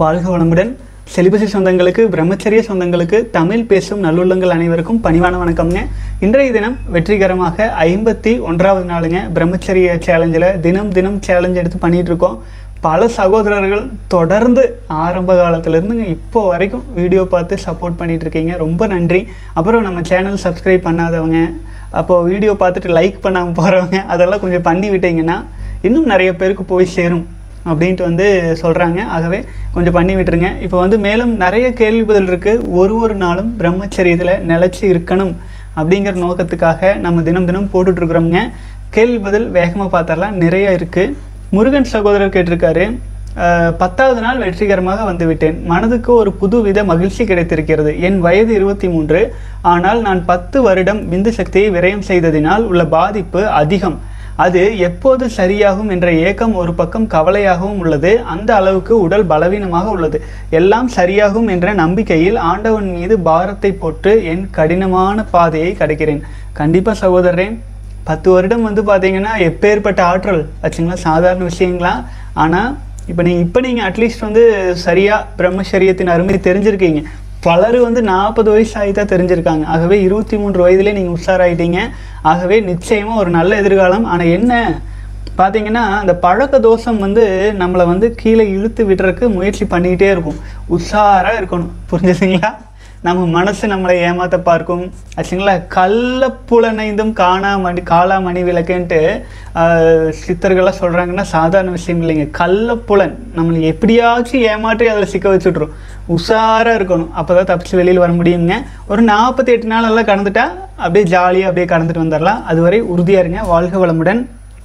வாழ்க வளமுடன் செலிபசி சொந்தங்களுக்கு பிரம்மச்சரிய சொந்தங்களுக்கு தமிழ் பேசும் நல்லுள்ளங்கள் அனைவருக்கும் பணிவான வணக்கம்ங்க இன்றைய தினம் வெற்றிகரமாக ஐம்பத்தி ஒன்றாவது நாளுங்க பிரம்மச்சரிய சேலஞ்சில் தினம் தினம் சேலஞ்ச் எடுத்து பண்ணிட்டு இருக்கோம் பல சகோதரர்கள் தொடர்ந்து ஆரம்ப காலத்துலேருந்துங்க இப்போ வரைக்கும் வீடியோ பார்த்து சப்போர்ட் பண்ணிட்டு இருக்கீங்க ரொம்ப நன்றி அப்புறம் நம்ம சேனல் சப்ஸ்கிரைப் பண்ணாதவங்க அப்போது வீடியோ பார்த்துட்டு லைக் பண்ணாமல் போகிறவங்க அதெல்லாம் கொஞ்சம் பண்ணி விட்டீங்கன்னா இன்னும் நிறைய பேருக்கு போய் சேரும் அப்படின்ட்டு வந்து சொல்கிறாங்க ஆகவே கொஞ்சம் பண்ணி விட்டுருங்க இப்போ வந்து மேலும் நிறைய கேள்வி பதில் இருக்குது ஒரு ஒரு நாளும் பிரம்மச்சரியத்தில் நிலச்சி இருக்கணும் அப்படிங்கிற நோக்கத்துக்காக நம்ம தினம் தினம் போட்டுட்ருக்குறோங்க கேள்வி பதில் வேகமாக பார்த்தரலாம் நிறைய இருக்குது முருகன் சகோதரர் கேட்டிருக்காரு அஹ், பத்தாவது நாள் வெற்றிகரமாக வந்துவிட்டேன் மனதுக்கு ஒரு புதுவித மகிழ்ச்சி கிடைத்திருக்கிறது என் வயது இருபத்தி மூன்று ஆனால் நான் பத்து வருடம் விந்து சக்தியை விரயம் செய்ததினால் உள்ள பாதிப்பு அதிகம் அது எப்போது சரியாகும் என்ற ஏக்கம் ஒரு பக்கம் கவலையாகவும் உள்ளது அந்த அளவுக்கு உடல் பலவீனமாக உள்ளது எல்லாம் சரியாகும் என்ற நம்பிக்கையில் ஆண்டவன் மீது பாரத்தை போட்டு என் கடினமான பாதையை கடக்கிறேன் கண்டிப்பாக சகோதரரே பத்து வருடம் வந்து பார்த்தீங்கன்னா எப்பேற்பட்ட ஆற்றல் ஆச்சுங்களா சாதாரண விஷயங்களா ஆனால் இப்போ நீங்கள் இப்போ நீங்கள் அட்லீஸ்ட் வந்து சரியாக பிரம்மச்சரியத்தின் அருமை தெரிஞ்சிருக்கீங்க பலர் வந்து நாற்பது வயசு ஆகி தான் தெரிஞ்சிருக்காங்க ஆகவே இருபத்தி மூன்று வயதிலே நீங்கள் உஷாராயிட்டீங்க ஆகவே நிச்சயமாக ஒரு நல்ல எதிர்காலம் ஆனால் என்ன பார்த்தீங்கன்னா அந்த பழக்க தோஷம் வந்து நம்மளை வந்து கீழே இழுத்து விடுறதுக்கு முயற்சி பண்ணிக்கிட்டே இருக்கும் உஷாராக இருக்கணும் புரிஞ்சுதுங்களா நம்ம மனசு நம்மளை ஏமாத்த பார்க்கும் ஆச்சுங்களா கள்ள புலனைந்தும் காணாமணி காளாமணி விளக்குன்ட்டு ஆஹ், சித்தர்கள்லாம் சொல்கிறாங்கன்னா சாதாரண விஷயம் இல்லைங்க கள்ள புலன் நம்மளை எப்படியாச்சும் ஏமாற்றி அதில் சிக்க வச்சுட்ரும் உஷாராக இருக்கணும் அப்போ தான் தப்பிச்சு வெளியில் வர முடியுங்க ஒரு நாற்பத்தி எட்டு நாள் எல்லாம் கடந்துட்டா அப்படியே ஜாலியாக அப்படியே கடந்துட்டு வந்துடலாம் அதுவரை உறுதியாக இருங்க வாழ்க வளமுடன்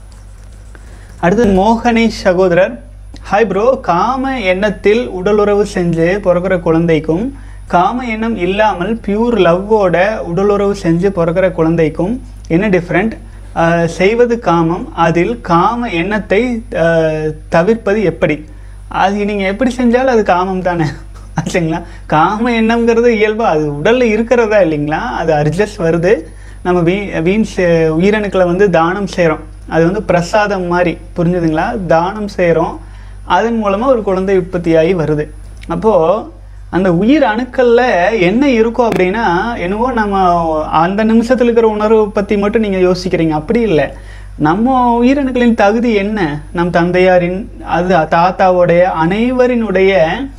அடுத்து மோகனேஷ் சகோதரர் ஹாய் ப்ரோ காம எண்ணத்தில் உடலுறவு செஞ்சு பிறக்கிற குழந்தைக்கும் காம எண்ணம் இல்லாமல் பியூர் லவ்வோட உடலுறவு செஞ்சு பிறக்கிற குழந்தைக்கும் என்ன டிஃப்ரெண்ட் செய்வது காமம் அதில் காம எண்ணத்தை அஹ், தவிர்ப்பது எப்படி அது நீங்கள் எப்படி செஞ்சாலும் அது காமம் தானே ஆச்சுங்களா காம எண்ணம்ங்கிறது இயல்பா அது உடலில் இருக்கிறதா இல்லைங்களா அது அட்ஜஸ்ட் வருது நம்ம வீ வீண் சே- உயிரணுக்களை வந்து தானம் செய்கிறோம் அது வந்து பிரசாதம் மாதிரி புரிஞ்சுதுங்களா தானம் செய்கிறோம் அதன் மூலமாக ஒரு குழந்தை உற்பத்தியாகி வருது அப்போது அந்த உயிர் அணுக்களில் என்ன இருக்கும் அப்படின்னா என்னவோ நம்ம அந்த நிமிஷத்தில் இருக்கிற உணர்வை பற்றி மட்டும் நீங்கள் யோசிக்கிறீங்க அப்படி இல்லை நம்ம உயிரணுக்களின் தகுதி என்ன நம் தந்தையாரின் அது தாத்தாவோடைய அனைவரினுடைய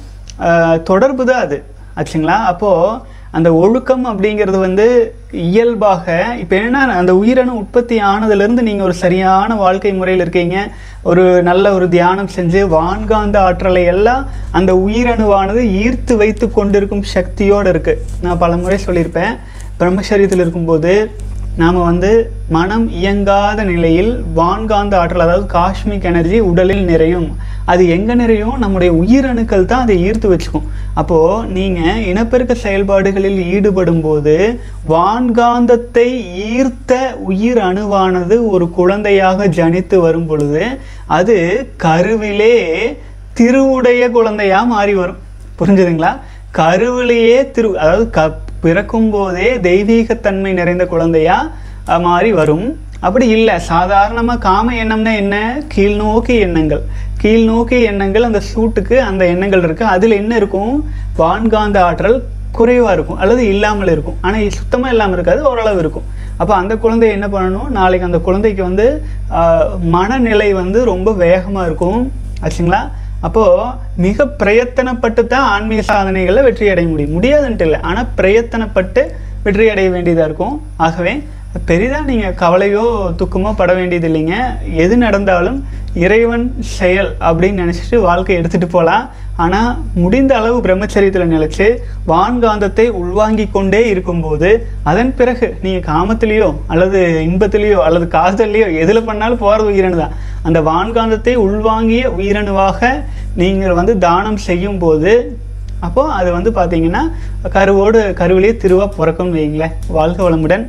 ஆஹ், தொடர்பு தான் அது ஆச்சுங்களா அப்போது அந்த ஒழுக்கம் அப்படிங்கிறது வந்து இயல்பாக இப்போ என்னன்னா அந்த உயிரணு உற்பத்தி ஆனதுலேருந்து நீங்கள் ஒரு சரியான வாழ்க்கை முறையில் இருக்கீங்க ஒரு நல்ல ஒரு தியானம் செஞ்சு வான்காந்த ஆற்றலை எல்லாம் அந்த உயிரணுவானது ஈர்த்து வைத்து கொண்டிருக்கும் சக்தியோடு இருக்குது நான் பல முறை சொல்லியிருப்பேன் பிரம்மச்சரியத்தில் இருக்கும்போது நாம் வந்து மனம் இயங்காத நிலையில் வான்காந்த ஆற்றல் அதாவது காஸ்மிக் எனர்ஜி உடலில் நிறையும் அது எங்கே நிறையும் நம்முடைய உயிரணுக்கள் தான் அதை ஈர்த்து வச்சுக்கும் அப்போது நீங்கள் இனப்பெருக்க செயல்பாடுகளில் ஈடுபடும் போது வான்காந்தத்தை ஈர்த்த உயிர் அணுவானது ஒரு குழந்தையாக ஜனித்து வரும் பொழுது அது கருவிலே திருவுடைய குழந்தையா மாறி வரும் புரிஞ்சுதுங்களா கருவிலேயே திரு அதாவது க பிறக்கும் போதே தெய்வீகத்தன்மை நிறைந்த குழந்தையா அஹ், மாறி வரும் அப்படி இல்லை சாதாரணமாக காம எண்ணம்னா என்ன கீழ்நோக்கி எண்ணங்கள் கீழ்நோக்கி எண்ணங்கள் அந்த சூட்டுக்கு அந்த எண்ணங்கள் இருக்குது அதில் என்ன இருக்கும் வான்காந்த ஆற்றல் குறைவாக இருக்கும் அல்லது இல்லாமல் இருக்கும் ஆனால் சுத்தமாக இல்லாமல் இருக்காது ஓரளவு இருக்கும் அப்போ அந்த குழந்தை என்ன பண்ணணும் நாளைக்கு அந்த குழந்தைக்கு வந்து ஆஹ், மனநிலை வந்து ரொம்ப வேகமாக இருக்கும் ஆச்சுங்களா அப்போது மிக பிரயத்தனப்பட்டு தான் ஆன்மீக சாதனைகளில் வெற்றி அடைய முடியும் முடியாதுன்ட்டு இல்லை ஆனால் பிரயத்தனப்பட்டு வெற்றி அடைய வேண்டியதாக இருக்கும் ஆகவே பெரிதாக நீங்கள் கவலையோ துக்கமோ பட வேண்டியது இல்லைங்க எது நடந்தாலும் இறைவன் செயல் அப்படின்னு நினச்சிட்டு வாழ்க்கை எடுத்துகிட்டு போகலாம் ஆனால் முடிந்த அளவு பிரம்மச்சரியத்தில் நிலைச்சு வான்காந்தத்தை உள்வாங்கி கொண்டே இருக்கும்போது அதன் பிறகு நீங்கள் காமத்திலேயோ அல்லது இன்பத்திலேயோ அல்லது காதல்லையோ எதில் பண்ணாலும் போகிறது உயிரணு தான் அந்த வான்காந்தத்தை உள்வாங்கிய உயிரணுவாக நீங்கள் வந்து தானம் செய்யும் போது அப்போது அது வந்து பார்த்தீங்கன்னா கருவோடு கருவிலேயே திருவா பிறக்கும்னு வைங்களேன் வாழ்க வளமுடன்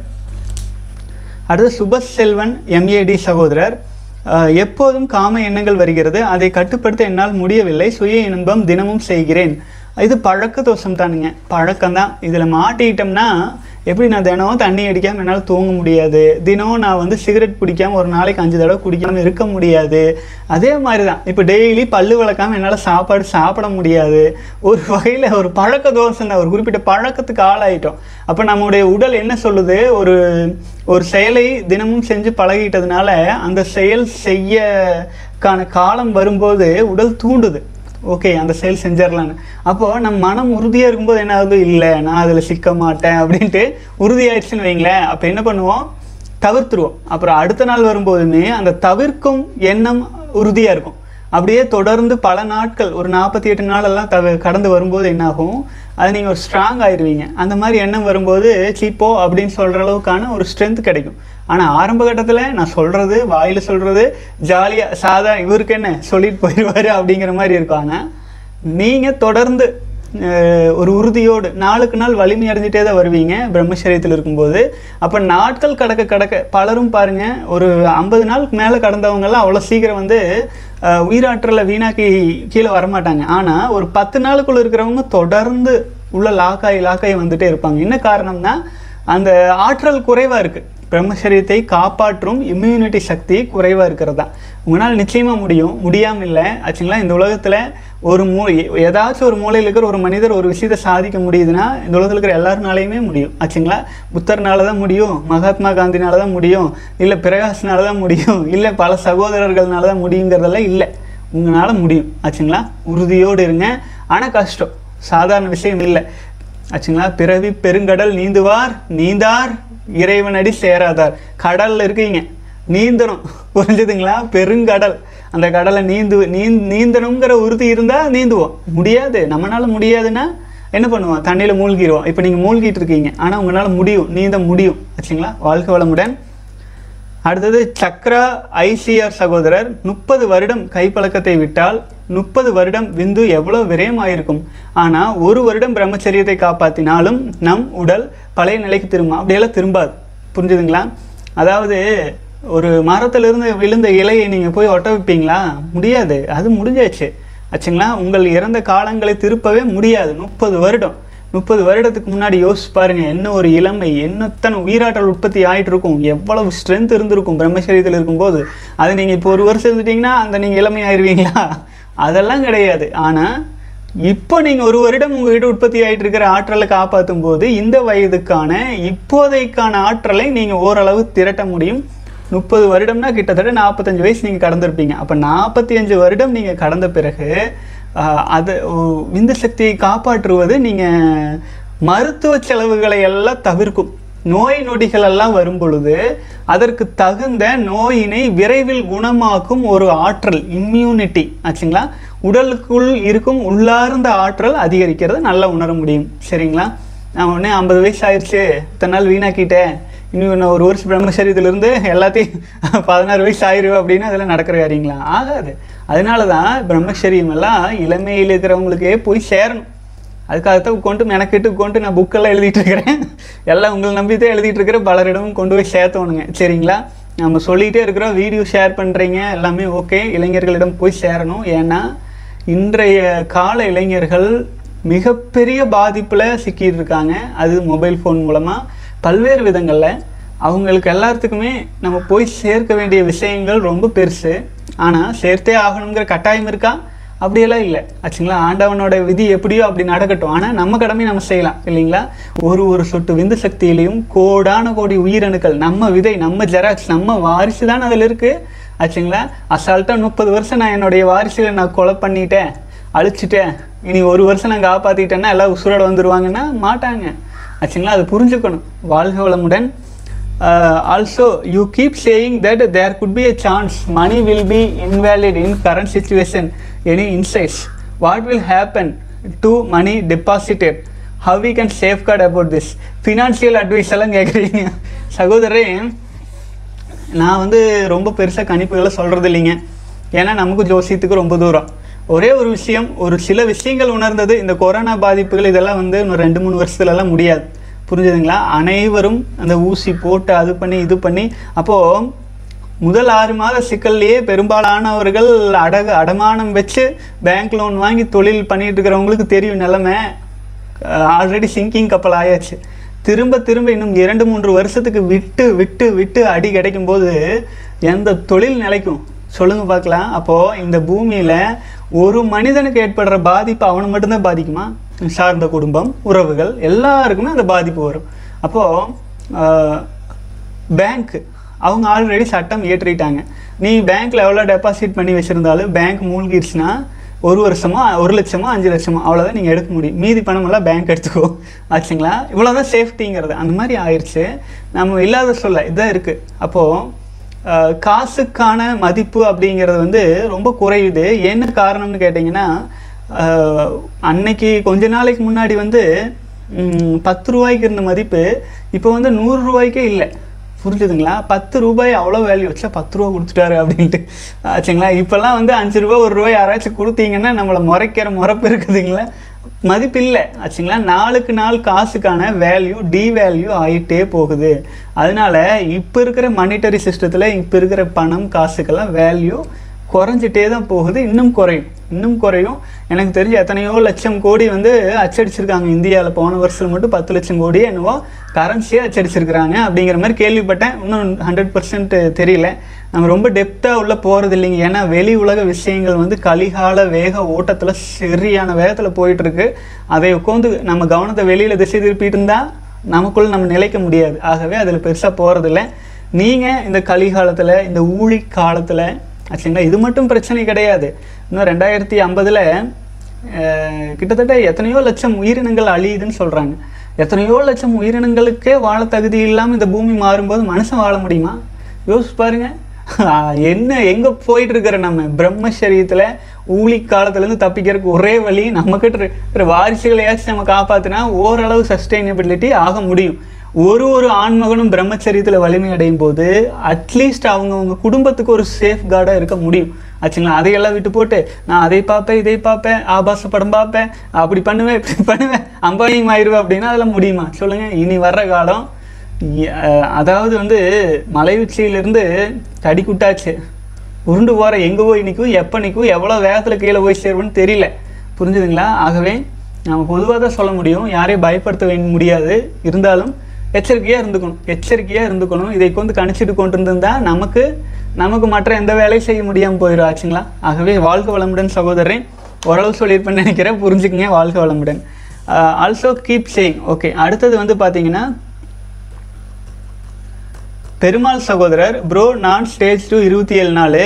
அடுத்து சுபஸ் செல்வன் எம்ஏடி சகோதரர் அஹ், எப்போதும் காம எண்ணங்கள் வருகிறது அதை கட்டுப்படுத்த என்னால் முடியவில்லை சுய இன்பம் தினமும் செய்கிறேன் இது பழக்க தோஷம் தானுங்க பழக்கம் தான் இதில் மாட்டிக்கிட்டோம்னா எப்படி நான் தினம் தண்ணி அடிக்காமல் என்னால் தூங்க முடியாது தினம் நான் வந்து சிகரெட் பிடிக்காம ஒரு நாளைக்கு அஞ்சு தடவை குடிக்காமல் இருக்க முடியாது அதே மாதிரி தான் இப்போ டெய்லி பல்லு விளக்காமல் என்னால் சாப்பாடு சாப்பிட முடியாது ஒரு வகையில் ஒரு பழக்க தோஷம் தான் ஒரு குறிப்பிட்ட பழக்கத்துக்கு ஆளாயிட்டோம் அப்போ நம்முடைய உடல் என்ன சொல்லுது ஒரு ஒரு செயலை தினமும் செஞ்சு பழகிட்டதுனால அந்த செயல் செய்யக்கான காலம் வரும்போது உடல் தூண்டுது ஓகே அந்த செயல் செஞ்சிடலான்னு அப்போது நம்ம மனம் உறுதியாக இருக்கும்போது என்ன ஆகுது இல்லை நான் அதில் சிக்க மாட்டேன் அப்படின்ட்டு உறுதியாயிடுச்சுன்னு வைங்களேன் அப்போ என்ன பண்ணுவோம் தவிர்த்துருவோம் அப்புறம் அடுத்த நாள் வரும்போதுமே அந்த தவிர்க்கும் எண்ணம் உறுதியாக இருக்கும் அப்படியே தொடர்ந்து பல நாட்கள் ஒரு நாற்பத்தி எட்டு நாளெல்லாம் தவ கடந்து வரும்போது என்னாகும் அது நீங்கள் ஒரு ஸ்ட்ராங் ஆயிடுவீங்க அந்த மாதிரி எண்ணம் வரும்போது சீப்போ அப்படின்னு சொல்கிற அளவுக்கான ஒரு ஸ்ட்ரென்த் கிடைக்கும் ஆனால் ஆரம்ப கட்டத்தில் நான் சொல்கிறது வாயில் சொல்கிறது ஜாலியாக சாதா இவருக்கு என்ன சொல்லிட்டு போயிடுவார் அப்படிங்கிற மாதிரி இருக்கும் ஆனால் நீங்கள் தொடர்ந்து அஹ், ஒரு உறுதியோடு நாளுக்கு நாள் வலிமை அடைஞ்சிட்டே தான் வருவீங்க பிரம்மச்சரியத்தில் இருக்கும்போது அப்போ நாட்கள் கடக்க கடக்க பலரும் பாருங்க ஒரு ஐம்பது நாளுக்கு மேலே கடந்தவங்கெல்லாம் அவ்வளோ சீக்கிரம் வந்து அஹ், உயிராற்றலை வீணாக்கி கீழே வரமாட்டாங்க ஆனால் ஒரு பத்து நாளுக்குள்ள இருக்கிறவங்க தொடர்ந்து உள்ள லாக்காய் லாக்காய் வந்துட்டே இருப்பாங்க என்ன காரணம்னா அந்த ஆற்றல் குறைவாக இருக்குது பிரம்மச்சரியத்தை காப்பாற்றும் இம்யூனிட்டி சக்தி குறைவாக இருக்கிறது தான் உங்களால் நிச்சயமாக முடியும் முடியாமல் இல்லை ஆச்சுங்களா இந்த உலகத்தில் ஒரு மூ ஏதாச்சும் ஒரு மூலையில் இருக்கிற ஒரு மனிதர் ஒரு விஷயத்தை சாதிக்க முடியுதுன்னா இந்த உலகத்தில் இருக்கிற எல்லாருனாலையுமே முடியும் ஆச்சுங்களா புத்தர்னால தான் முடியும் மகாத்மா காந்தினால தான் முடியும் இல்லை பிரகாஷ்னால தான் முடியும் இல்லை பல சகோதரர்கள்னால தான் முடியுங்கிறதெல்லாம் இல்லை உங்களால் முடியும் ஆச்சுங்களா உறுதியோடு இருங்க ஆனால் கஷ்டம் சாதாரண விஷயம் இல்லை ஆச்சுங்களா பிறவி பெருங்கடல் நீந்துவார் நீந்தார் இறைவனடி சேராதார் கடல்ல இருக்கீங்க நீந்தணும் புரிஞ்சுதுங்களா பெருங்கடல் அந்த கடலை நீந்து நீந் நீந்தணுங்கிற உறுதி இருந்தால் நீந்துவோம் முடியாது நம்மளால முடியாதுன்னா என்ன பண்ணுவோம் தண்ணியில் மூழ்கிடுவோம் இப்போ நீங்கள் மூழ்கிட்டு இருக்கீங்க ஆனால் உங்களால் முடியும் நீந்த முடியும் ஆச்சுங்களா வாழ்க்கை வளமுடன் அடுத்தது சக்ரா ஐசிஆர் சகோதரர் முப்பது வருடம் கைப்பழக்கத்தை விட்டால் முப்பது வருடம் விந்து எவ்வளோ விரயமாயிருக்கும் ஆனால் ஒரு வருடம் பிரம்மச்சரியத்தை காப்பாற்றினாலும் நம் உடல் பழைய நிலைக்கு திரும்ப அப்படியெல்லாம் திரும்பாது புரிஞ்சுதுங்களா அதாவது ஒரு மரத்திலிருந்து விழுந்த இலையை நீங்கள் போய் ஒட்ட வைப்பீங்களா முடியாது அது முடிஞ்சாச்சு ஆச்சுங்களா உங்கள் இறந்த காலங்களை திருப்பவே முடியாது முப்பது வருடம் முப்பது வருடத்துக்கு முன்னாடி யோசிச்சு பாருங்க என்ன ஒரு இளமை என்னத்தனை உயிராற்றல் உற்பத்தி ஆயிட்டு இருக்கும் எவ்வளவு ஸ்ட்ரென்த் இருந்திருக்கும் பிரம்மச்சரியத்தில் இருக்கும்போது அது நீங்கள் இப்போ ஒரு வருஷம் இருந்துட்டீங்கன்னா அந்த நீங்கள் இளமை ஆயிடுவீங்களா அதெல்லாம் கிடையாது ஆனால் இப்போ நீங்கள் ஒரு வருடம் உங்ககிட்ட உற்பத்தி ஆயிட்டு இருக்கிற ஆற்றலை காப்பாற்றும் போது இந்த வயதுக்கான இப்போதைக்கான ஆற்றலை நீங்கள் ஓரளவு திரட்ட முடியும் முப்பது வருடம்னா கிட்டத்தட்ட நாற்பத்தஞ்சு வயசு நீங்கள் கடந்திருப்பீங்க அப்போ நாற்பத்தி அஞ்சு வருடம் நீங்கள் கடந்த பிறகு ஆஹ், அது ஓ, விந்து சக்தியை காப்பாற்றுவது நீங்கள் மருத்துவ செலவுகளை எல்லாம் தவிர்க்கும் நோய் நொடிகள் எல்லாம் வரும் பொழுது அதற்கு தகுந்த நோயினை விரைவில் குணமாக்கும் ஒரு ஆற்றல் இம்யூனிட்டி ஆச்சுங்களா உடலுக்குள் இருக்கும் உள்ளார்ந்த ஆற்றல் அதிகரிக்கிறத நல்லா உணர முடியும் சரிங்களா நான் உடனே ஐம்பது வயசு ஆயிடுச்சு இத்தனை நாள் வீணாக்கிட்டேன் இன்னும் இன்னும் ஒரு வருஷம் பிரம்மச்சரியத்திலிருந்து எல்லாத்தையும் பதினாறு வயசு ஆயிரும் அப்படின்னு அதெல்லாம் நடக்கிற காரியங்களா ஆகாது அதனால தான் பிரம்மச்சரியம் எல்லாம் இளமையில் இருக்கிறவங்களுக்கே போய் சேரணும் அதுக்காகத்தான் உட்காந்து மெனக்கிட்டு உட்காந்து நான் புக்கெல்லாம் எழுதிட்டு இருக்கிறேன் எல்லாம் உங்களை நம்பி தான் எழுதிட்டு இருக்கிறேன் பலரிடமும் கொண்டு போய் சேர்த்தோணுங்க சரிங்களா நம்ம சொல்லிகிட்டே இருக்கிறோம் வீடியோ ஷேர் பண்ணுறீங்க எல்லாமே ஓகே இளைஞர்களிடம் போய் சேரணும் ஏன்னா இன்றைய கால இளைஞர்கள் மிகப்பெரிய பாதிப்பில் சிக்கிட்டு இருக்காங்க அது மொபைல் ஃபோன் மூலமாக பல்வேறு விதங்களில் அவங்களுக்கு எல்லாத்துக்குமே நம்ம போய் சேர்க்க வேண்டிய விஷயங்கள் ரொம்ப பெருசு ஆனால் சேர்த்தே ஆகணுங்கிற கட்டாயம் இருக்கா அப்படியெல்லாம் இல்லை ஆச்சுங்களா ஆண்டவனோட விதி எப்படியோ அப்படி நடக்கட்டும் ஆனால் நம்ம கடமை நம்ம செய்யலாம் இல்லைங்களா ஒரு ஒரு சொட்டு விந்து சக்தியிலையும் கோடான கோடி உயிரணுக்கள் நம்ம விதை நம்ம ஜெராக்ஸ் நம்ம வாரிசு தான் அதில் இருக்குது ஆச்சுங்களா அசால்ட்டாக முப்பது வருஷம் நான் என்னுடைய வாரிசுகளை நான் கொலை பண்ணிட்டேன் அழிச்சிட்டேன் இனி ஒரு வருஷம் நான் காப்பாற்றிட்டேன்னா எல்லாம் உசுரோட வந்துடுவாங்கன்னா மாட்டாங்க ஆச்சுங்களா அது புரிஞ்சுக்கணும் வாழ்க வளமுடன் also you keep saying that there could be a chance money will be invalid in current situation any insights what will happen to money deposited how we can safeguard about this financial advice எல்லாம் கேட்குறீங்க சகோதரே நான் வந்து ரொம்ப பெருசாக கணிப்புகளை சொல்கிறது இல்லைங்க ஏன்னா நமக்கு ஜோசியத்துக்கு ரொம்ப தூரம் ஒரே ஒரு விஷயம் ஒரு சில விஷயங்கள் உணர்ந்தது இந்த கொரோனா பாதிப்புகள் இதெல்லாம் வந்து இன்னும் ரெண்டு மூணு வருஷத்துலலாம் முடியாது புரிஞ்சுதுங்களா அனைவரும் அந்த ஊசி போட்டு அது பண்ணி இது பண்ணி அப்போது முதல் ஆறு மாத சிக்கல்லையே பெரும்பாலானவர்கள் அடகு அடமானம் வச்சு பேங்க் லோன் வாங்கி தொழில் பண்ணிட்டு இருக்கிறவங்களுக்கு தெரியும் நிலைமை ஆல்ரெடி சிங்கிங் கப்பல் ஆயாச்சு திரும்ப திரும்ப இன்னும் இரண்டு மூன்று வருஷத்துக்கு விட்டு விட்டு விட்டு அடி கிடைக்கும் போது எந்த தொழில் நிலைக்கும் சொல்லுங்க பார்க்கலாம் அப்போ இந்த பூமியில ஒரு மனிதனுக்கு ஏற்படுற பாதிப்பு அவனை மட்டும்தான் பாதிக்குமா சார்ந்த குடும்பம் உறவுகள் எல்லாருக்குமே அந்த பாதிப்பு வரும் அப்போ பேங்க் அவங்க ஆல்ரெடி சட்டம் இயற்றிட்டாங்க நீ பேங்க்ல எவ்வளோ டெபாசிட் பண்ணி வச்சிருந்தாலும் பேங்க் மூழ்கிடுச்சுன்னா ஒரு வருஷமா ஒரு லட்சமோ அஞ்சு லட்சமோ அவ்வளோதான் நீங்கள் எடுக்க முடியும் மீதி பணமெல்லாம் பேங்க் எடுத்துக்கோ ஆச்சுங்களா இவ்வளோதான் சேஃப்டிங்கிறது அந்த மாதிரி ஆயிடுச்சு நம்ம இல்லாத சொல்ல இதான் இருக்குது அப்போது அஹ், காசுக்கான மதிப்பு அப்படிங்கிறது வந்து ரொம்ப குறையுது என்ன காரணம்னு கேட்டிங்கன்னா அஹ், அன்னைக்கு கொஞ்ச நாளைக்கு முன்னாடி வந்து ம், பத்து ரூபாய்க்கு இருந்த மதிப்பு இப்போ வந்து நூறு ரூபாய்க்கே இல்லை புரிஞ்சுதுங்களா பத்து ரூபாய் அவ்வளோ வேல்யூ வச்சா பத்து ரூபா கொடுத்துட்டாரு அப்படின்ட்டு ஆச்சுங்களா இப்போல்லாம் வந்து அஞ்சு ரூபா ஒரு ரூபாய் யாராச்சும் கொடுத்தீங்கன்னா நம்மளை முறைக்கிற முறைப்பு இருக்குதுங்களா மதிப்பு இல்லை ஆச்சுங்களா நாளுக்கு நாள் காசுக்கான வேல்யூ டிவேல்யூ ஆகிட்டே போகுது அதனால இப்போ இருக்கிற மானிட்டரி சிஸ்டத்தில் இப்போ இருக்கிற பணம் காசுக்கெல்லாம் வேல்யூ குறைஞ்சிட்டே தான் போகுது இன்னும் குறையும் இன்னும் குறையும் எனக்கு தெரிஞ்சு எத்தனையோ லட்சம் கோடி வந்து அச்சடிச்சிருக்காங்க இந்தியாவில் போன வருஷம் மட்டும் பத்து லட்சம் கோடி என்னவோ கரன்சியே அச்சடிச்சிருக்கிறாங்க அப்படிங்கிற மாதிரி கேள்விப்பட்டேன் இன்னும் ஹண்ட்ரட் பர்சன்ட் தெரியல நம்ம ரொம்ப டெப்த்தாக உள்ள போகிறது இல்லைங்க ஏன்னா வெளி உலக விஷயங்கள் வந்து கலிகால வேக ஓட்டத்தில் சரியான வேகத்தில் போயிட்டுருக்கு அதை உட்காந்து நம்ம கவனத்தை வெளியில் திசை திருப்பிட்டு இருந்தால் நமக்குள்ள நம்ம நிலைக்க முடியாது ஆகவே அதில் பெருசாக போகிறதில்ல நீங்கள் இந்த கலிகாலத்தில் இந்த ஊழி காலத்தில் ஆச்சுங்களா இது மட்டும் பிரச்சனை கிடையாது இன்னும் ரெண்டாயிரத்தி ஐம்பதில் கிட்டத்தட்ட எத்தனையோ லட்சம் உயிரினங்கள் அழியுதுன்னு சொல்கிறாங்க எத்தனையோ லட்சம் உயிரினங்களுக்கே வாழ தகுதி இல்லாமல் இந்த பூமி மாறும்போது மனுஷன் வாழ முடியுமா யோசிச்சு பாருங்க ஆஹ் என்ன எங்கே போயிட்டு இருக்கிற நம்ம பிரம்மச்சரியத்தில் ஊழி காலத்துலேருந்து தப்பிக்கிறதுக்கு ஒரே வழி நம்மக்கிட்ட இருக்கிற வாரிசுகளையாச்சும் நம்ம காப்பாற்றினா ஓரளவு சஸ்டைனபிலிட்டி ஆக முடியும் ஒரு ஒரு ஆண்மகனும் பிரம்மச்சரியத்தில் வலிமை அடையும் போது அட்லீஸ்ட் அவங்கவுங்க குடும்பத்துக்கு ஒரு சேஃப் கார்டாக இருக்க முடியும் ஆச்சுங்களா அதையெல்லாம் விட்டு போட்டு நான் அதை பார்ப்பேன் இதை பார்ப்பேன் ஆபாச படம் பார்ப்பேன் அப்படி பண்ணுவேன் இப்படி பண்ணுவேன் அம்பானியும் ஆயிடுவேன் அப்படின்னா அதெல்லாம் முடியுமா சொல்லுங்கள் இனி வர்ற காலம் எ- அதாவது வந்து மலை உச்சியிலிருந்து தடி குட்டாச்சு உருண்டு போகிற எங்கே போய் நிற்கும் எப்போ நிற்கும் எவ்வளோ வேகத்தில் கீழே போய் சேருவோன்னு தெரியல புரிஞ்சுதுங்களா ஆகவே நம்ம பொதுவாக தான் சொல்ல முடியும் யாரையும் பயப்படுத்த வே- முடியாது இருந்தாலும் எச்சரிக்கையாக இருந்துக்கணும் எச்சரிக்கையாக இருந்துக்கணும் இதை கொண்டு கணிச்சிட்டு கொண்டு இருந்திருந்தா நமக்கு நமக்கு மற்ற எந்த வேலையும் செய்ய முடியாமல் போயிடும் ஆச்சுங்களா ஆகவே வாழ்க வளமுடன் சகோதரன் ஓரளவு சொல்லியிருப்பேன்னு நினைக்கிறேன் புரிஞ்சுக்கங்க வாழ்க வளமுடன் ஆல்சோ கீப் சேயிங் ஓகே அடுத்தது வந்து பார்த்தீங்கன்னா பெருமாள் சகோதரர் ப்ரோ நான் ஸ்டேஜ் டூ இருபத்தி ஏழு நாள்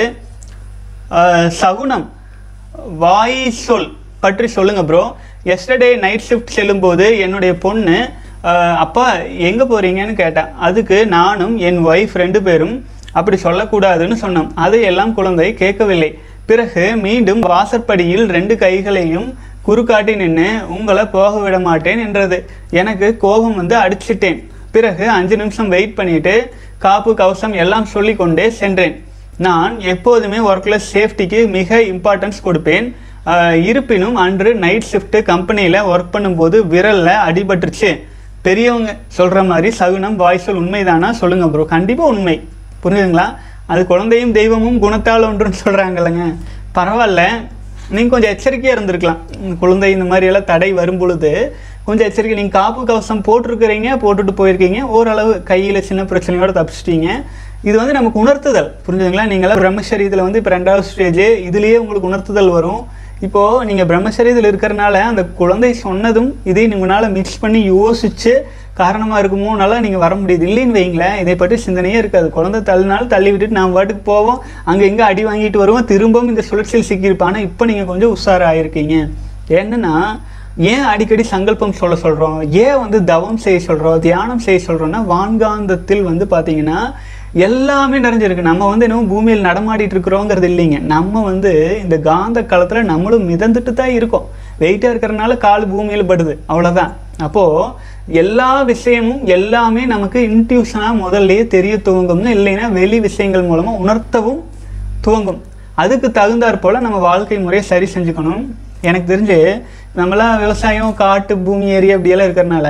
சகுனம் வாய் சொல் பற்றி சொல்லுங்க ப்ரோ எஸ்டர்டே நைட் ஷிஃப்ட் செல்லும்போது என்னுடைய பொண்ணு அஹ், அப்பா எங்கே போகிறீங்கன்னு கேட்டேன் அதுக்கு நானும் என் ஒய்ஃப் ரெண்டு பேரும் அப்படி சொல்லக்கூடாதுன்னு சொன்னோம் அது எல்லாம் குழந்தை கேட்கவில்லை பிறகு மீண்டும் வாசற்படியில் ரெண்டு கைகளையும் குறுக்காட்டி நின்று உங்களை போக விட மாட்டேன் என்றது எனக்கு கோபம் வந்து அடிச்சிட்டேன் பிறகு அஞ்சு நிமிஷம் வெயிட் பண்ணிட்டு காப்பு கவசம் எல்லாம் சொல்லி கொண்டே சென்றேன் நான் எப்போதுமே ஒர்க்கில் சேஃப்டிக்கு மிக இம்பார்ட்டன்ஸ் கொடுப்பேன் ஆஹ் இருப்பினும் அன்று நைட் ஷிஃப்ட் கம்பெனியில் ஒர்க் பண்ணும்போது விரலில் அடிபட்டுருச்சு பெரியவங்க சொல்கிற மாதிரி சகுனம் வாய்ஸல் உண்மைதானா சொல்லுங்க ப்ரோ கண்டிப்பாக உண்மை புரியுதுங்களா அது குழந்தையும் தெய்வமும் குணத்தால் ஒன்றுன்னு சொல்கிறாங்கல்லங்க பரவாயில்ல நீங்கள் கொஞ்சம் எச்சரிக்கையாக இருந்திருக்கலாம் உம், குழந்தை இந்த மாதிரி எல்லாம் தடை வரும் பொழுது கொஞ்சம் எச்சரிக்கை நீங்கள் காப்பு கவசம் போட்டிருக்கிறீங்க போட்டுட்டு போயிருக்கீங்க ஓரளவு கையில் சின்ன பிரச்சனையோட தப்பிச்சிட்டீங்க இது வந்து நமக்கு உணர்த்துதல் புரிஞ்சுதுங்களா நீங்களாம் பிரம்மச்சரியத்தில் வந்து இப்போ ரெண்டாவது ஸ்டேஜ் இதுலேயே உங்களுக்கு உணர்த்துதல் வரும் இப்போது நீங்கள் பிரம்மச்சரியத்தில் இருக்கிறனால அந்த குழந்தை சொன்னதும் இதை உங்களால் மிக்ஸ் பண்ணி யோசிச்சு காரணமாக இருக்குமோனால நீங்கள் வர முடியுது இல்லைன்னு வைங்களேன் இதை பற்றி சிந்தனையே இருக்காது குழந்தை தள்ளினாலும் தள்ளி விட்டுட்டு நாம் பாட்டுக்கு போவோம் அங்கே எங்கே அடி வாங்கிட்டு வருவோம் திரும்பவும் இந்த சுழற்சியில் சிக்கியிருப்போம் ஆனால் இப்போ நீங்கள் கொஞ்சம் உஷாராயிருக்கீங்க என்னன்னா ஏன் அடிக்கடி சங்கல்பம் சொல்ல சொல்கிறோம் ஏன் வந்து தவம் செய்ய சொல்கிறோம் தியானம் செய்ய சொல்கிறோம்னா வான்காந்தத்தில் வந்து பார்த்தீங்கன்னா எல்லாமே நிறைஞ்சிருக்கு நம்ம வந்து இன்னும் பூமியில் நடமாடிட்டு இருக்கிறோங்கிறது இல்லைங்க நம்ம வந்து இந்த காந்த காலத்தில் நம்மளும் மிதந்துட்டு தான் இருக்கோம் வெயிட்டாக இருக்கிறனால கால் பூமியில் படுது அவ்வளோதான் அப்போது எல்லா விஷயமும் எல்லாமே நமக்கு இன்ட்யூஷனாக முதல்லயே தெரிய துவங்கும்னு இல்லைன்னா வெளி விஷயங்கள் மூலமாக உணர்த்தவும் துவங்கும் அதுக்கு தகுந்தாற் போல் நம்ம வாழ்க்கை முறையை சரி செஞ்சுக்கணும் எனக்கு தெரிஞ்சு நம்மளாம் விவசாயம் காட்டு பூமி ஏரியா இப்படியெல்லாம் இருக்கிறனால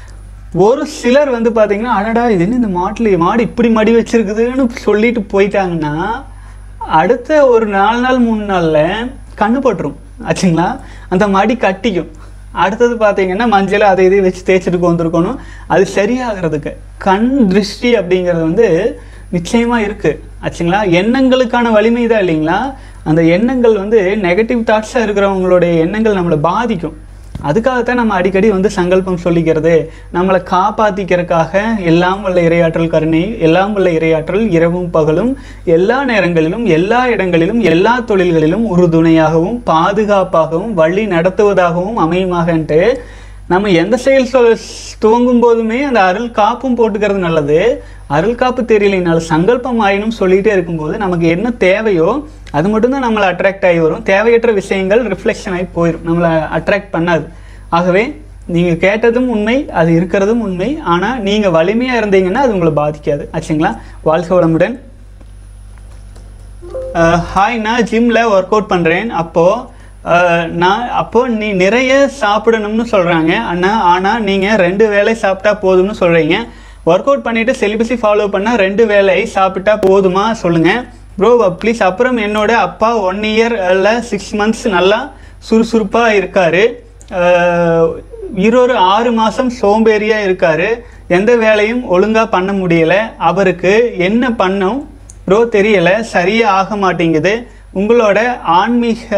ஒரு சிலர் வந்து பார்த்தீங்கன்னா அடடா இது என்ன இந்த மாட்டில் மாடு இப்படி மடி வச்சிருக்குதுன்னு சொல்லிட்டு போயிட்டாங்கன்னா அடுத்த ஒரு நாலு நாள் மூணு நாளில் கண்ணு பட்டுரும் ஆச்சுங்களா அந்த மடி கட்டிக்கும் அடுத்தது பார்த்தீங்கன்னா மஞ்சள் அதை இதை வச்சு தேய்ச்சிட்டு வந்திருக்கணும் அது சரியாகிறதுக்கு கண் திருஷ்டி அப்படிங்கிறது வந்து நிச்சயமாக இருக்குது ஆச்சுங்களா எண்ணங்களுக்கான வலிமை தான் இல்லைங்களா அந்த எண்ணங்கள் வந்து நெகட்டிவ் தாட்ஸாக இருக்கிறவங்களுடைய எண்ணங்கள் நம்மளை பாதிக்கும் அதுக்காகத்தான் நம்ம அடிக்கடி வந்து சங்கல்பம் சொல்லிக்கிறது நம்மளை காப்பாற்றிக்கிறதுக்காக எல்லாம் வல்ல இரையாற்றல் கருணை எல்லாம் வல்ல இரையாற்றல் இரவும் பகலும் எல்லா நேரங்களிலும் எல்லா இடங்களிலும் எல்லா தொழில்களிலும் உறுதுணையாகவும் பாதுகாப்பாகவும் வழி நடத்துவதாகவும் அமையுமாகன்ட்டு நம்ம எந்த செயல் சொல் துவங்கும் போதுமே அந்த அருள் காப்பும் போட்டுக்கிறது நல்லது அருள் காப்பு தெரியலைனாலும் சங்கல்பம் ஆயினும் சொல்லிகிட்டே இருக்கும்போது நமக்கு என்ன தேவையோ அது மட்டும்தான் நம்மளை அட்ராக்ட் ஆகி வரும் தேவையற்ற விஷயங்கள் ரிஃப்ளெக்ஷன் ஆகி போயிடும் நம்மளை அட்ராக்ட் பண்ணாது ஆகவே நீங்கள் கேட்டதும் உண்மை அது இருக்கிறதும் உண்மை ஆனால் நீங்கள் வலிமையாக இருந்தீங்கன்னா அது உங்களை பாதிக்காது ஆச்சுங்களா வாழ்க்கை வளமுடன் ஹாய் நான் ஜிம்மில் ஒர்க் அவுட் பண்ணுறேன் அப்போது நான் அப்போ நீ நிறைய சாப்பிடணும்னு சொல்கிறாங்க அண்ணா ஆனால் நீங்கள் ரெண்டு வேளை சாப்பிட்டா போதும்னு சொல்கிறீங்க ஒர்க் அவுட் பண்ணிவிட்டு செலிபஸி ஃபாலோ பண்ணால் ரெண்டு வேளை சாப்பிட்டா போதுமா சொல்லுங்கள் ப்ரோ ப்ளீஸ் அப்புறம் என்னோட அப்பா ஒன் இயர் இல்லை சிக்ஸ் மந்த்ஸ் நல்லா சுறுசுறுப்பாக இருக்கார் இருபது ஆறு மாதம் சோம்பேறியாக இருக்கார் எந்த வேலையும் ஒழுங்காக பண்ண முடியலை அவருக்கு என்ன பண்ணும் ப்ரோ தெரியலை சரியாக ஆக மாட்டேங்குது உங்களோட ஆன்மீக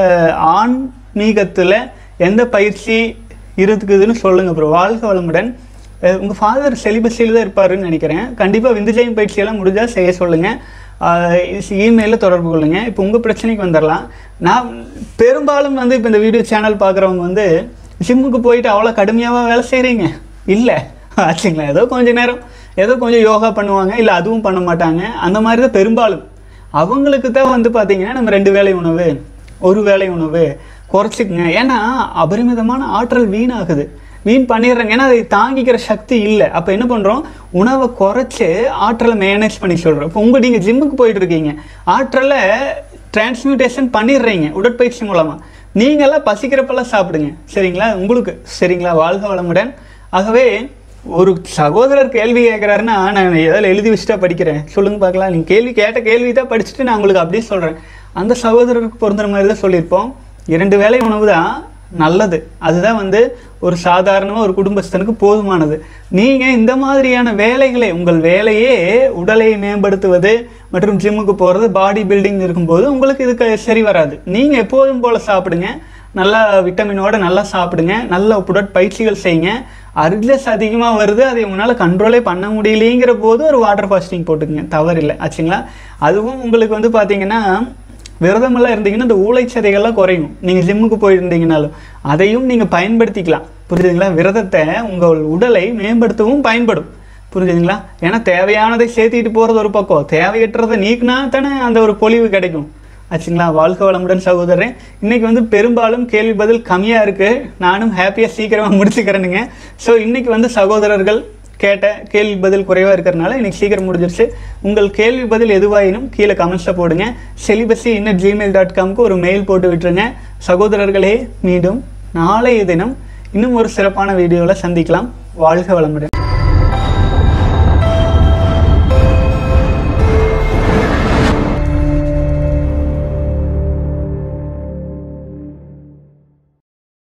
ஆன்மீகத்தில் எந்த பயிற்சி இருக்குதுன்னு சொல்லுங்கள் ப்ரோ வாழ்க வளமுடன் உங்கள் ஃபாதர் செலிபஸில் தான் இருப்பாருன்னு நினைக்கிறேன் கண்டிப்பாக விந்துஜயம் பயிற்சியெல்லாம் முடிஞ்சால் செய்ய சொல்லுங்கள் இமெயிலில் தொடர்பு கொள்ளுங்கள் இப்போ உங்கள் பிரச்சனைக்கு வந்துடலாம் நான் பெரும்பாலும் வந்து இப்போ இந்த வீடியோ சேனல் பார்க்குறவங்க வந்து ஜிம்முக்கு போயிட்டு அவ்வளோ கடுமையாக வேலை செய்கிறீங்க இல்லை ஆச்சுங்களா ஏதோ கொஞ்சம் நேரம் ஏதோ கொஞ்சம் யோகா பண்ணுவாங்க இல்லை அதுவும் பண்ண மாட்டாங்க அந்த மாதிரி தான் பெரும்பாலும் அவங்களுக்கு தான் வந்து பார்த்தீங்கன்னா நம்ம ரெண்டு வேளை உணவு ஒரு வேளை உணவு குறைச்சிக்கங்க ஏன்னா அபரிமிதமான ஆற்றல் வீணாகுது வீண் பண்ணிடுறாங்க ஏன்னா அதை தாங்கிக்கிற சக்தி இல்லை அப்போ என்ன பண்ணுறோம் உணவை குறைச்சி ஆற்றலை மேனேஜ் பண்ணி சொல்கிறோம் இப்போ உங்கள் நீங்கள் ஜிம்முக்கு போயிட்டு இருக்கீங்க ஆற்றலை டிரான்ஸ்மியூட்டேஷன் பண்ணிடுறீங்க உடற்பயிற்சி மூலமாக நீங்களாம் பசிக்கிறப்பெல்லாம் சாப்பிடுங்க சரிங்களா உங்களுக்கு சரிங்களா வாழ்க வளமுடன் ஆகவே ஒரு சகோதரர் கேள்வி கேட்குறாருன்னா நான் எதில் எழுதி வச்சுட்டா படிக்கிறேன் சொல்லுங்க பார்க்கலாம் நீங்கள் கேள்வி கேட்ட கேள்வி தான் படிச்சுட்டு நான் உங்களுக்கு அப்படியே சொல்கிறேன் அந்த சகோதரருக்கு பொருந்துற மாதிரி தான் சொல்லியிருப்போம் இரண்டு வேளை உணவு தான் நல்லது அதுதான் வந்து ஒரு சாதாரணமாக ஒரு குடும்பஸ்தனுக்கு போதுமானது நீங்கள் இந்த மாதிரியான வேலைகளை உங்கள் வேலையே உடலை மேம்படுத்துவது மற்றும் ஜிம்முக்கு போகிறது பாடி பில்டிங் இருக்கும்போது உங்களுக்கு இதுக்கு சரி வராது நீங்கள் எப்போதும் போல் சாப்பிடுங்க நல்லா விட்டமினோட நல்லா சாப்பிடுங்க நல்ல உடற்பயிற்சிகள் செய்யுங்க அரிஜஸ் அதிகமாக வருது அதை உங்களால் கண்ட்ரோலே பண்ண முடியலைங்கிற போது ஒரு வாட்டர் ஃபாஸ்டிங் போட்டுக்குங்க தவறில்லை ஆச்சுங்களா அதுவும் உங்களுக்கு வந்து பார்த்தீங்கன்னா விரதமெல்லாம் இருந்தீங்கன்னா இந்த ஊளைச்சதைகள்லாம் குறையும் நீங்கள் ஜிம்முக்கு போயிருந்தீங்கனாலும் அதையும் நீங்கள் பயன்படுத்திக்கலாம் புரிஞ்சுதுங்களா விரதத்தை உங்கள் உடலை மேம்படுத்தவும் பயன்படும் புரிஞ்சுதுங்களா ஏன்னா தேவையானதை சேர்த்திட்டு போகிறது ஒரு பக்கம் தேவையற்றதை நீக்கினா தானே அந்த ஒரு பொலிவு கிடைக்கும் ஆச்சுங்களா வாழ்க்கை வளமுடன் சகோதரன் இன்னைக்கு வந்து பெரும்பாலும் கேள்வி பதில் கம்மியாக இருக்குது நானும் ஹாப்பியாக சீக்கிரமாக முடிச்சுக்கிறேனுங்க ஸோ இன்னைக்கு வந்து சகோதரர்கள் கேட்ட கேள்வி பதில் குறைவாக இருக்கிறனால இன்னைக்கு சீக்கிரம் முடிஞ்சிருச்சு உங்கள் கேள்வி பதில் எதுவாயினும் கீழே கமெண்ட்ஸில் போடுங்க செலிபஸி இன்னட் ஜிமெயில் டாட் காம்க்கு ஒரு மெயில் போட்டு விட்டுருங்க சகோதரர்களே மீண்டும் நாளைய தினம் இன்னும் ஒரு சிறப்பான வீடியோவில் சந்திக்கலாம் வாழ்க வளமுடன்